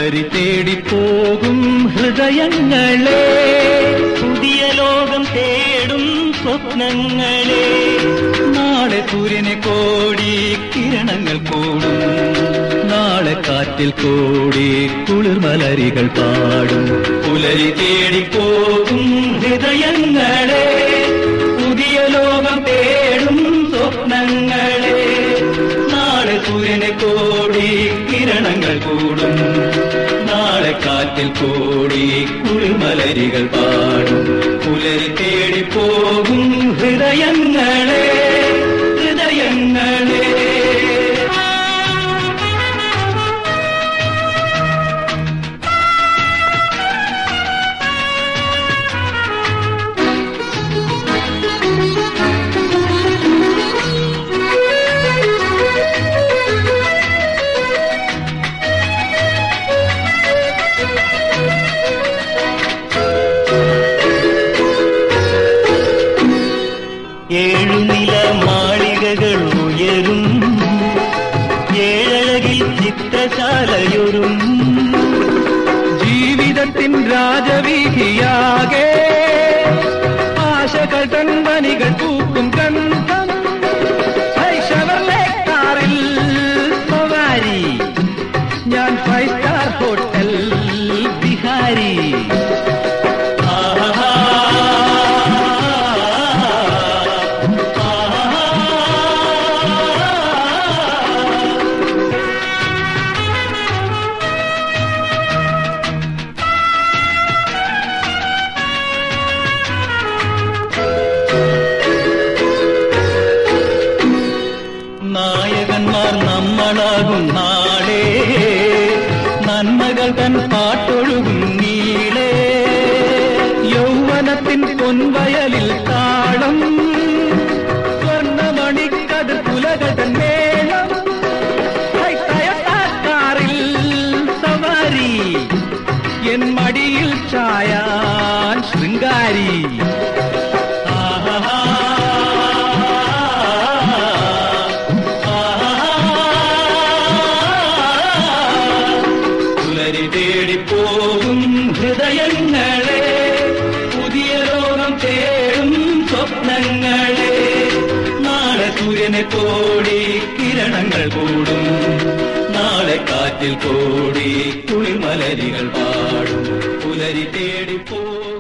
പുലരി തേടിപ്പോകും ഹൃദയങ്ങളെ പുതിയ ലോകം തേടും സ്വപ്നങ്ങളെ നാളെ സൂര്യനെ കോടി കിരണങ്ങൾ കൂടും നാളെ കാറ്റിൽ കോടി കുളിർമലരികൾ പാടും പുലരി തേടിപ്പോകും ഹൃദയങ്ങളെ പുതിയ ലോകം തേടും സ്വപ്നങ്ങളെ നാളെ സൂര്യനെ കോടി കിരണങ്ങൾ കൂടും നാളെ കാറ്റിൽ കോടി കുളിർമലരികൾ പാടും പുലരി തേടിപ്പോകും ഹൃദയങ്ങളെ ഹൃദയങ്ങളെ ഏഴുനില മാളികകൾ ഉയരും ഏഴഴകിൽ ചിത്രശാലയൊരും ജീവിതത്തിൻ രാജവീതിയാകെ ആശകൾ കൺമണികൾ പൂക്കും ഗന്ധം ശൈശവർലെ കാറിൽ സവാരി ഞാൻ ഫൈവ് സ്റ്റാർ ഹോട്ടൽ ബിഹാരി നായകന്മാർ നമ്മളാകും നാളെ നന്മകൾ തൻ പാട്ടൊഴുകും നീളെ യൗവനത്തിൻ പൊൻവയലിൽ താളം സ്വർണ്ണമണിക്കത് പുലകതൻ മേളം ഹൈ, ടയറ്റാക്കാറിൽ സവാരി എൻ മടിയിൽ ചായാൻ ശൃംഗാരി പുലരി തേടിപ്പോകും ഹൃദയങ്ങളെ പുതിയ ലോകം തേടും സ്വപ്നങ്ങളെ നാളെ സൂര്യനെ കോടി കിരണങ്ങൾ കൂടും നാളെ കാറ്റിൽ കോടി കുളിർമലരികൾ പാടും പുലരി തേടിപ്പോകും